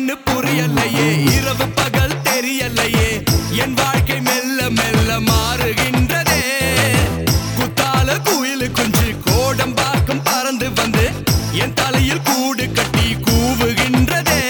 என்னான்னு புரியலையே இரவு பகல் தெரியலையே என் வாழ்க்கை மெல்ல மெல்ல மாறுகின்றதே குத்தால குயிலு குஞ்சு கோடம்பாக்கம் பறந்து வந்து என் தலையில் கூடு கட்டி கூவுகின்றதே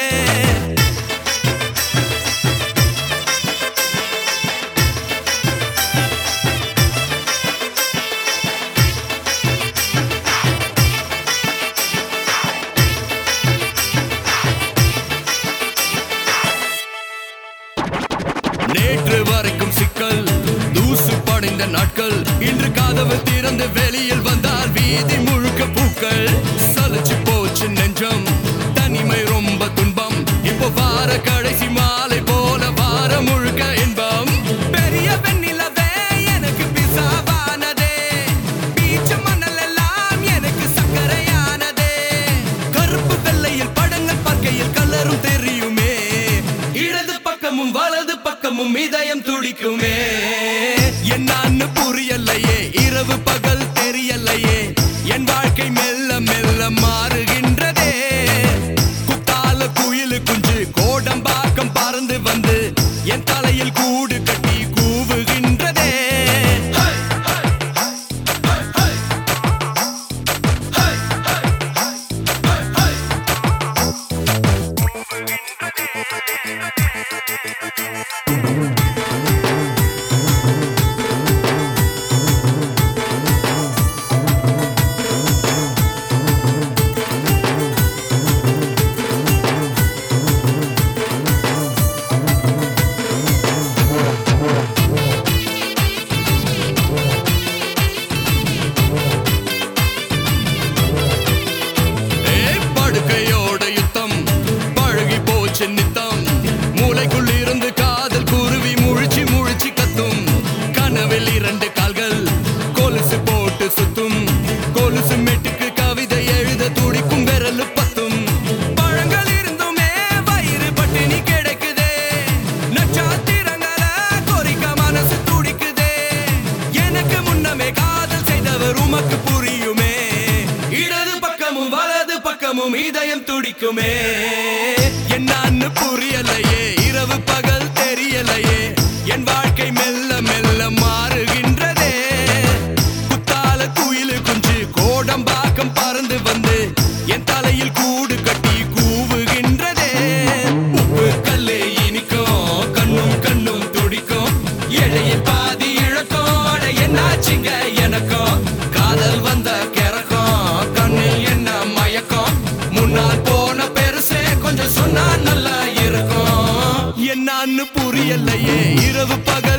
நேற்று வரைக்கும் சிக்கல் தூசு படைந்த நாட்கள் இன்று கதவு திறந்து வெளியில் வந்தால் வீதி முழுக்க பூக்கள் சலிச்சு போச்சு நெஞ்சம் தனிமை ரொம்ப துன்பம் இப்போ வார கடைசி மாலை போல வார முழுக்க இன்பம் பெரிய வெண்ணிலவே எனக்கு பிசாவானதே பீச்சு மணல் எல்லாம் எனக்கு சக்கரையானதே கருப்பு வெள்ளையில் படங்கள் பார்க்கையில் கலரும் தெரியுமே இடது பக்கமும் வலது பக்கமும் இதயம் துடிக்குமே என்னான்னு புரியலையே இரவு பகல் தெரியலையே என் வாழ்க்கை மெல்ல மெல்ல மாறுகின்றதே குத்தால குயிலு குஞ்சு கோடம்பாக்கம் பறந்து வந்து என் தலையில் கூடு கட்டி கூவுகின்றதே ஹை, ஹை, ஹை, ஹை, ஹை, ஹை, ஹை, ஹை. ஏய், படுக்கையோட யுத்தம் பழகி போச்சு நித்தம் மூளைக்குள் இருந்து காதல் குருவி முழிச்சு முழிச்சு கத்தும் கனவில் இரண்டு கால்கள் கொலுசு போட்டு சுத்தும் கொலுசு மெட்டுக்கு கவிதை எழுத துடிக்கும் விரல் பத்தும் பழங்கள் இருந்துமே வயிறு பட்டினி கிடைக்குதே நட்சத்திரங்கள கொறிக்க மனசு துடிக்குதே எனக்கு முன்னமே காதல் செய்தவர் உமக்கு புரியுமே இடது பக்கமும் வலது பக்கமும் இதயம் துடிக்குமே என்னான்னு புரியலையே இரவு பகல் தெரியலையே என் வாழ்க்கை மெல்ல மெல்ல மாறுகின்றதே குத்தால குயிலு குஞ்சு கோடம்பாக்கம் பறந்து வந்து என் தலையில் கூடு கட்டி கூவுகின்றதே உப்பு கல்லு இனிக்கும் கண்ணும் கண்ணும் துடிக்கும் இடையில் பாதி இழக்கும் அட என்னாச்சுங்க எனக்கும் காதல் வந்த கிறக்கம் கண்ணில் என்ன மயக்கம் முன்னால் போன பெருசே கொஞ்சம் சொன்னா நல்லா இருக்கும் என்னான்னு புரியலையே இரவு பகல்